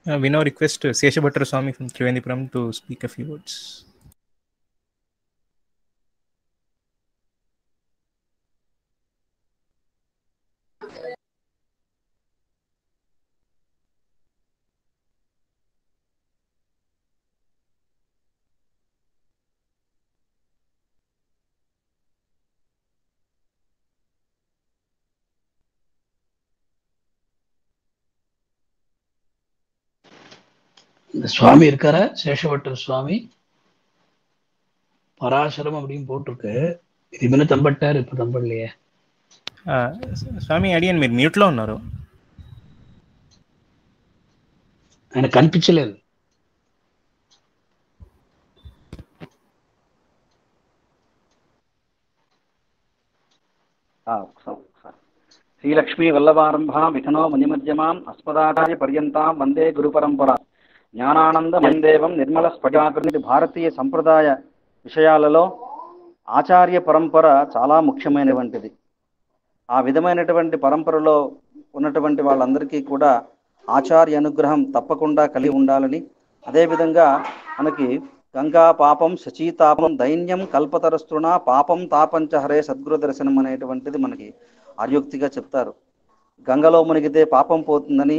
Uh, we now request uh, Seshabhattara Swami from Trivendipuram to speak a few words. இந்த சுவாமி இருக்காரா சேஷவட்டர் சுவாமி பராசரம் அப்படின்னு போட்டிருக்கு ఇది మీద తంబట్టారు ఇప్పుడు తంబడలేயே Uh, స్వామి అడియన్ మీరు మ్యూట్లో ఉన్నారు ఆయన కనిపించలేదు ఆ, ఒకసారి ఒకసారి శ్రీలక్ష్మీ వల్లభారంభాం విఘ్నో మునిమధ్యమాం అస్మదాచార్య పర్యంతాం వందే గురు పరంపర జ్ఞానానంద మందేవం నిర్మల స్ఫటికాకృతి భారతీయ సంప్రదాయ విషయాలలో ఆచార్య పరంపర చాలా ముఖ్యమైనటువంటిది ఆ విధమైనటువంటి పరంపరలో ఉన్నటువంటి వాళ్ళందరికీ కూడా ఆచార్య అనుగ్రహం తప్పకుండా కలిగి ఉండాలని అదేవిధంగా మనకి గంగా పాపం శచీతాపం దైన్యం కల్పతరస్తృణ పాపం తాపంచ హరే సద్గురు దర్శనం అనేటువంటిది మనకి ఆర్యోక్తిగా చెప్తారు గంగలో మునిగితే పాపం పోతుందని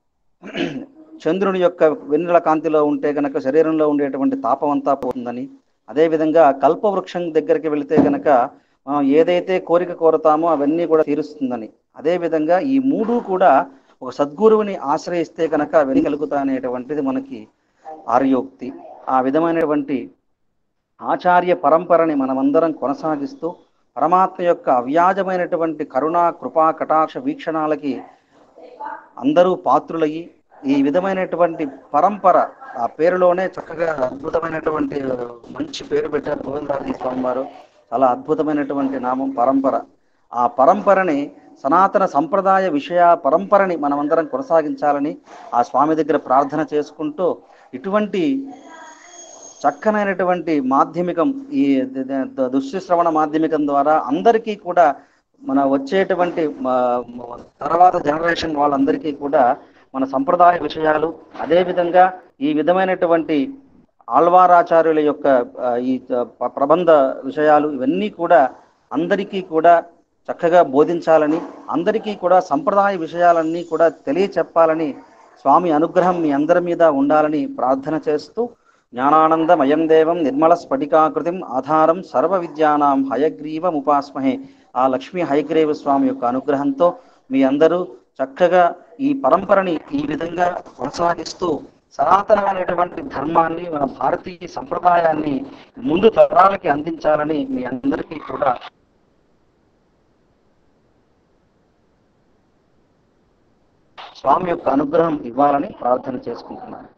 చంద్రుని యొక్క వెన్నెల కాంతిలో ఉంటే గనక శరీరంలో ఉండేటువంటి తాపం అంతా పోతుందని అదేవిధంగా కల్పవృక్షం దగ్గరికి వెళితే గనక మనం ఏదైతే కోరిక కోరుతామో అవన్నీ కూడా తీరుస్తుందని అదేవిధంగా ఈ మూడు కూడా ఒక సద్గురువుని ఆశ్రయిస్తే కనుక అవన్నీ కలుగుతా అనేటువంటిది మనకి ఆర్యోక్తి ఆ విధమైనటువంటి ఆచార్య పరంపరని మనమందరం కొనసాగిస్తూ పరమాత్మ యొక్క అవ్యాజమైనటువంటి కరుణా కృపా కటాక్ష వీక్షణాలకి అందరూ పాత్రులయ్యి ఈ విధమైనటువంటి పరంపర ఆ పేరులోనే చక్కగా అద్భుతమైనటువంటి మంచి పేరు పెట్టారు గోవిందరాజు స్వామి వారు చాలా అద్భుతమైనటువంటి నామం పరంపర ఆ పరంపరని సనాతన సంప్రదాయ విషయ పరంపరని మనమందరం కొనసాగించాలని ఆ స్వామి దగ్గర ప్రార్థన చేసుకుంటూ ఇటువంటి చక్కనైనటువంటి మాధ్యమికం ఈ ద- ద- దృశ్య శ్రవణ మాధ్యమికం ద్వారా అందరికీ కూడా మన వచ్చేటువంటి మ- మ- తర్వాత జనరేషన్ వాళ్ళందరికీ కూడా మన సంప్రదాయ విషయాలు అదేవిధంగా ఈ విధమైనటువంటి ఆళ్వారాచార్యుల యొక్క ఆ, ఈ ప- ప్రబంధ విషయాలు ఇవన్నీ కూడా అందరికీ కూడా చక్కగా బోధించాలని అందరికీ కూడా సంప్రదాయ విషయాలన్నీ కూడా తెలియచెప్పాలని స్వామి అనుగ్రహం మీ అందరి మీద ఉండాలని ప్రార్థన చేస్తూ జ్ఞానానందమయం దేవం నిర్మల స్ఫటికాకృతిం ఆధారం సర్వ విద్యానాం హయగ్రీవం ఉపాస్మహే ఆ లక్ష్మీ హయగ్రీవ స్వామి యొక్క అనుగ్రహంతో మీ అందరూ చక్కగా ఈ పరంపరని ఈ విధంగా కొనసాగిస్తూ సనాతనమైనటువంటి ధర్మాన్ని మన భారతీయ సంప్రదాయాన్ని ముందు తరాలకి అందించాలని మీ అందరికీ కూడా స్వామి యొక్క అనుగ్రహం ఇవ్వాలని ప్రార్థన చేసుకుంటున్నాను